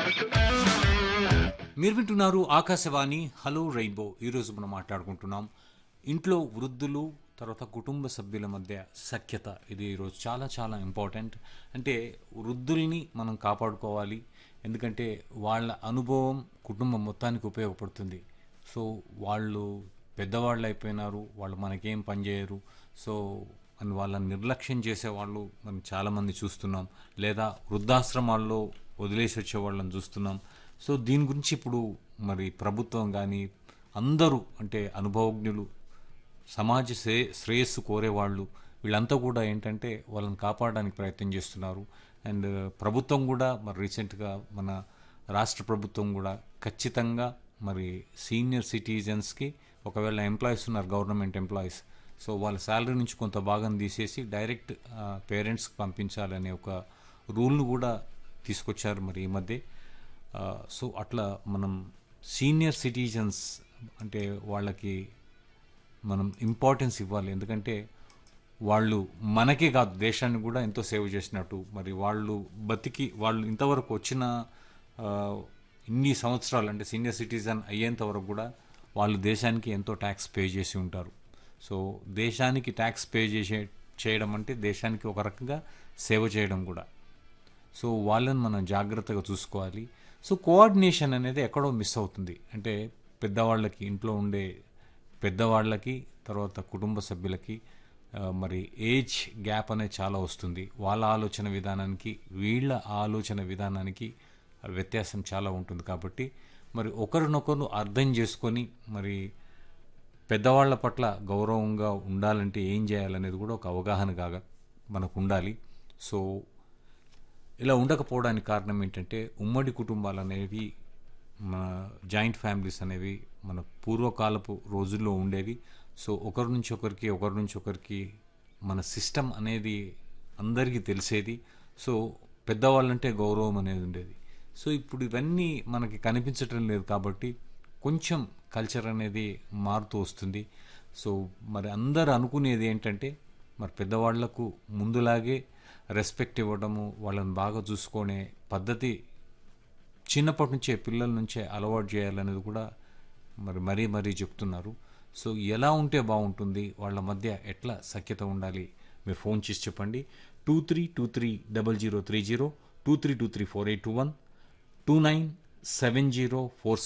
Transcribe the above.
మీరు వింటున్నారు Akashvani hello rainbow ఈరోజు మనం మాట్లాడుకుంటున్నాం ఇంట్లో వృద్ధులు తర్వాత కుటుంబ సభ్యుల మధ్య సఖ్యత ఇది ఈరోజు చాలా చాలా ఇంపార్టెంట్ అంటే వృద్ధుల్ని మనం కాపాడుకోవాలి ఎందుకంటే వాళ్ళ అనుభవం కుటుంబం మొత్తానికి ఉపయోగపడుతుంది సో వాళ్ళు పెద్దవాళ్ళు అయిపోయినారు వాళ్ళు మనకేం పని చేయరు సో అని వాళ్ళని నిర్లక్ష్యం చేసేవాళ్ళు మనం చాలామంది చూస్తున్నాం లేదా వృద్ధాశ్రమాల్లో వదిలేసి వచ్చే వాళ్ళని చూస్తున్నాం సో దీని గురించి ఇప్పుడు మరి ప్రభుత్వం కానీ అందరూ అంటే అనుభవజ్ఞులు సమాజ శ్రే శ్రేయస్సు కోరేవాళ్ళు వీళ్ళంతా కూడా ఏంటంటే వాళ్ళని కాపాడడానికి ప్రయత్నం చేస్తున్నారు అండ్ ప్రభుత్వం కూడా మరి రీసెంట్గా మన రాష్ట్ర ప్రభుత్వం కూడా ఖచ్చితంగా మరి సీనియర్ సిటిజన్స్కి ఒకవేళ ఎంప్లాయీస్ ఉన్నారు గవర్నమెంట్ ఎంప్లాయీస్ సో వాళ్ళ శాలరీ నుంచి కొంత భాగం తీసేసి డైరెక్ట్ పేరెంట్స్కి పంపించాలనే ఒక రూల్ను కూడా తీసుకొచ్చారు మరి ఈ మధ్య ఆ, సో అట్లా మనం సీనియర్ సిటిజన్స్ అంటే వాళ్ళకి మనం ఇంపార్టెన్స్ ఇవ్వాలి ఎందుకంటే వాళ్ళు మనకే కాదు దేశాన్ని కూడా ఎంతో సేవ చేసినట్టు మరి వాళ్ళు బతికి వాళ్ళు ఇంతవరకు వచ్చిన ఆ, ఇన్ని సంవత్సరాలు అంటే సీనియర్ సిటిజన్ అయ్యేంత వరకు కూడా వాళ్ళు దేశానికి ఎంతో ట్యాక్స్ పే చేసి ఉంటారు సో దేశానికి ట్యాక్స్ పే చేసే చేయడం అంటే దేశానికి ఒక రకంగా సేవ చేయడం కూడా సో వాళ్ళని మనం జాగ్రత్తగా చూసుకోవాలి సో కోఆర్డినేషన్ అనేది ఎక్కడో మిస్ అవుతుంది అంటే పెద్దవాళ్ళకి ఇంట్లో ఉండే పెద్దవాళ్ళకి తర్వాత కుటుంబ సభ్యులకి ఆ, మరి ఏజ్ గ్యాప్ అనేది చాలా వస్తుంది వాళ్ళ ఆలోచన విధానానికి వీళ్ళ ఆలోచన విధానానికి వ్యత్యాసం చాలా ఉంటుంది కాబట్టి మరి ఒకరినొకరు అర్థం చేసుకొని మరి పెద్దవాళ్ళ పట్ల గౌరవంగా ఉండాలంటే ఏం చేయాలనేది కూడా ఒక అవగాహన కాగా మనకు ఉండాలి సో ఇలా ఉండకపోవడానికి కారణం ఏంటంటే ఉమ్మడి కుటుంబాలు అనేవి మన జాయింట్ ఫ్యామిలీస్ అనేవి మన పూర్వకాలపు రోజుల్లో ఉండేవి సో ఒకరి నుంచి ఒకరికి ఒకరి నుంచి ఒకరికి మన సిస్టమ్ అనేది అందరికీ తెలిసేది సో పెద్దవాళ్ళంటే గౌరవం అనేది ఉండేది సో ఇప్పుడు ఇవన్నీ మనకి కనిపించటం లేదు కాబట్టి కొంచెం కల్చర్ అనేది మారుతూ వస్తుంది సో మరి అందరు అనుకునేది ఏంటంటే మరి పెద్దవాళ్లకు ముందులాగే రెస్పెక్ట్ ఇవ్వడము వాళ్ళని బాగా చూసుకునే పద్ధతి చిన్నప్పటి నుంచే పిల్లల నుంచే అలవాటు చేయాలనేది కూడా మరి మరీ మరీ చెప్తున్నారు సో ఎలా ఉంటే బాగుంటుంది వాళ్ళ మధ్య ఎట్లా సఖ్యత ఉండాలి మీరు ఫోన్ చేసి చెప్పండి two three two three double zero three zero two three two three four eight two one two nine seven zero four